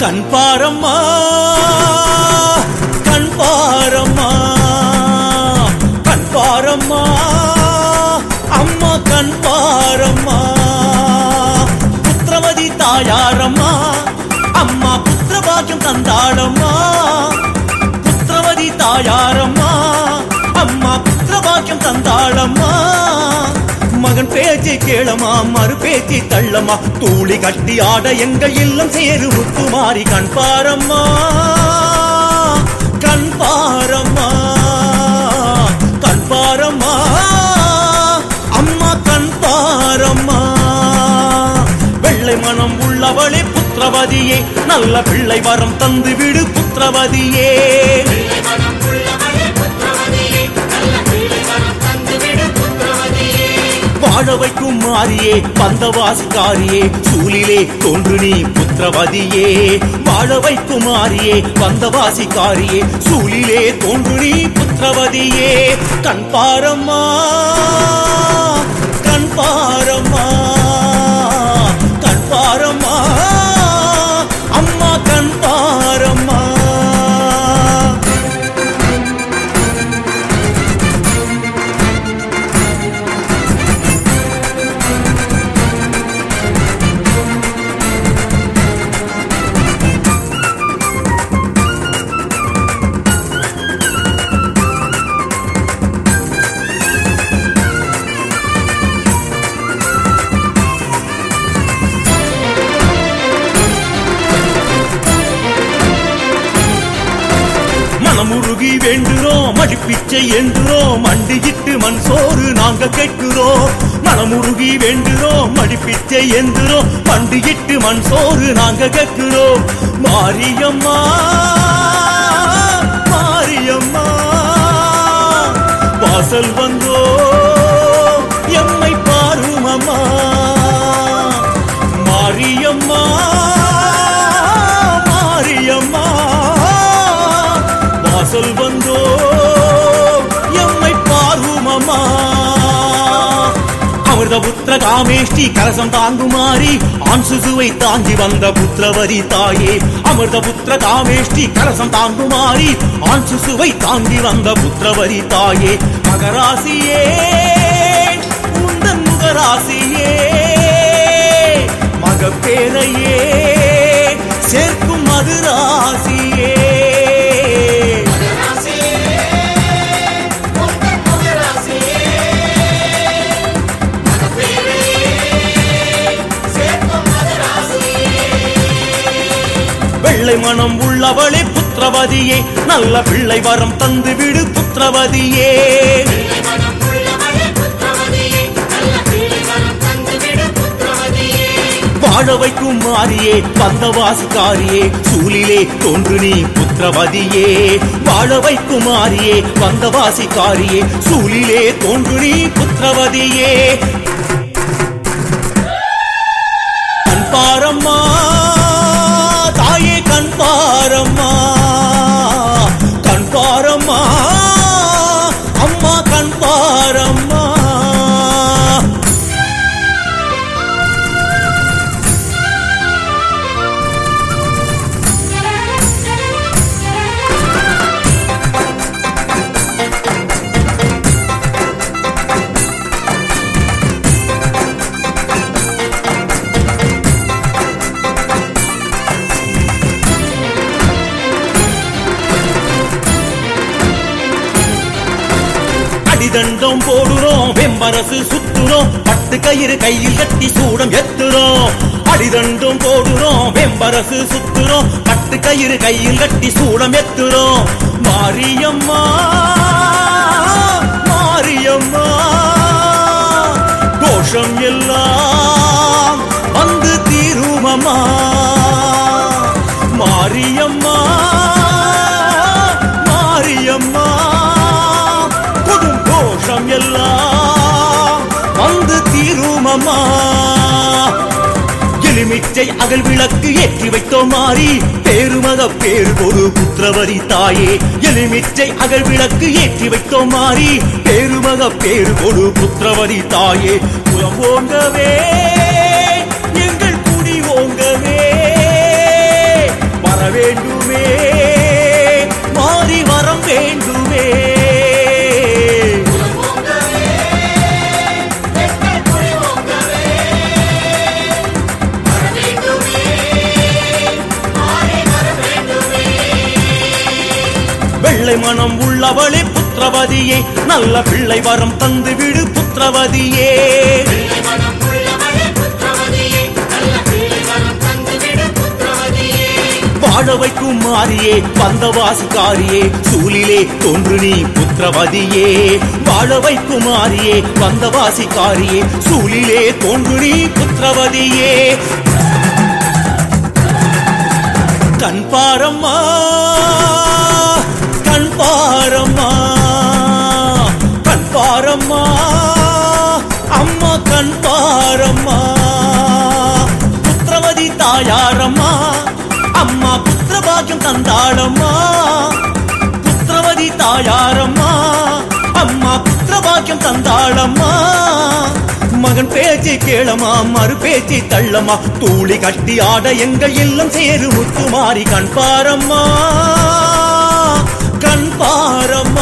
கண் பாரம்மா கண் பாரம்மா கண் பாரம்மா அம்மா கண் பாரம்மா புத்திரவதி தாயாரம்மா அம்மா புத்திர பாக்கியம் தந்தாளம்மா புத்திரவதி தாயாரம்மா அம்மா புத்திர பாக்கியம் தந்தாளம்மா மகன் பேச்சை கேளமா மறு பேச்சை தள்ளமா தூளி கட்டி ஆட எங்கள் இல்லம் சேரு முத்துமாரி கண் பாரம்மா கண் பாரம்மா கண் பாரம்மா அம்மா கண் பாரம்மா வெள்ளை மனம் உள்ளவளே புத்திரவதியே நல்ல பிள்ளை வரம் தந்து விடு புத்திரவதியே பிள்ளை மனம் உள்ளவளே புத்திரவதியே நல்ல பிள்ளை மனம் தந்துவிடு புத்திரவதியே வாழ வைக்கும் மாறியே வந்தவாசிக்காரியே சூலிலே தோன்று நீ புத்திரவதியே வாழ வைக்கும் மாறியே வந்தவாசிக்காரியே சூலிலே தோன்று நீ புத்திரவதியே கண் பாரம்மா கண் பாரம்மா கண் பாரம்மா அம்மா கண் பாரம்மா மனமுருகி வேண்டுறோம் மடிப்பிச்சை என்றுறோம் மண்டியிட்டு மண் சோறு நாங்க கேட்கிறோம் மனமுருகி வேண்டுறோம் மடிப்பிச்சை என்றுறோம் மண்டியிட்டு மண் சோறு நாங்க கேட்கிறோம் மாரியம்மா மாரியம்மா வாசல் வந்தோ எம்மை பாருமம்மா மாரியம்மா மாரியம்மா வாசல் வந்தோ எம்மை பார்வுமம்மா அமிர்த புத்திர காமேஷ்டி கலசம் தாங்குமாறி ஆண் சிசுவை தாங்கி வந்த புத்திரவதி தாயே அமிர்த புத்திர காமேஷ்டி கலசம் தாங்குமாறி ஆண் சிசுவை தாங்கி வந்த புத்திரவதி தாயே மகராசியே உந்தன் முகராசியே மகப்பேரையே சேர்க்கும் மதுராசியே ராசியே உங்கள் முகராசியே மகப்பேரே சேர்க்கும் மகராசியே வெள்ளை மனம் உள்ளவளே புத்திரவதியே நல்ல பிள்ளை வரம் தந்து விடு புத்திரவதியே பிள்ளை மனம் உள்ளவளே புத்திரவதியே நல்ல பிள்ளை மனம் தந்துவிடு புத்திரவதியே வாழ வைக்கும் மாறியே வந்தவாசிக்காரியே சூலிலே தோன்று நீ புத்திரவதியே வாழ வைக்கும் மாறியே வந்தவாசிக்காரியே சூலிலே தோன்று நீ புத்திரவதியே கண் பாரம்மா தாயே கண் பாரம்மா கண் பாரம்மா அம்மா கண் பாரம்மா அடிதண்டம் போடுறோம் வெம்பரசு சுத்துறோம் பட்டு கயிறு கையில் கட்டி சூடம் எத்துறோம் அடிதண்டம் போடுறோம் வெம்பரசு சுத்துறோம் பட்டு கயிறு கையில் கட்டி சூடம் எத்துறோம் மாரியம்மா மாரியம்மா கோஷம் எல்லாம் வந்து தீருமம்மா மாரியம்மா மாரியம்மா கொடும் கோஷம் எல்லாம் வந்து தீருமம்மா எலுமிச்சை அகல் விளக்கு ஏற்றி வைத்தோம் மாறி பேருமக பேரு ஒரு புத்திரவதி தாயே எலுமிச்சை அகல் விளக்கு ஏற்றி வைத்தோம் மாறி பேருமக பேரு ஒரு புத்திரவதி தாயே குலம் ஓங்கவே எங்கள் குடி ஓங்கவே மனம் உள்ளவளே புத்திரவதியே நல்ல பிள்ளை வரம் தந்து விடு புத்திரவதியே பிள்ளை மனம் உள்ளவளே புத்திரவதியே நல்ல பிள்ளை வரம் தந்துவிடு புத்திரவதியே வாழ வைக்கும் மாறியே வந்தவாசிக்காரியே சூலிலே தோன்று நீ புத்திரவதியே வாழ வைக்கும் மாறியே வந்தவாசிக்காரியே சூலிலே தோன்று நீ புத்திரவதியே கண் பாரம்மா கண் பாரம்மா கண் பாரம்மா அம்மா கண் பாரம்மா புத்திரவதி தாயாரம்மா அம்மா புத்திர பாக்கியம் தந்தாளம்மா புத்திரவதி தாயாரம்மா அம்மா புத்திர பாக்கியம் தந்தாளம்மா மகன் பேச்சை கேளமா மறு பேச்சை தள்ளமா தூளி கட்டி ஆட எங்கள் இல்லம் சேரு முத்துமாரி கண் பாரம்மா கண் பாரம்மா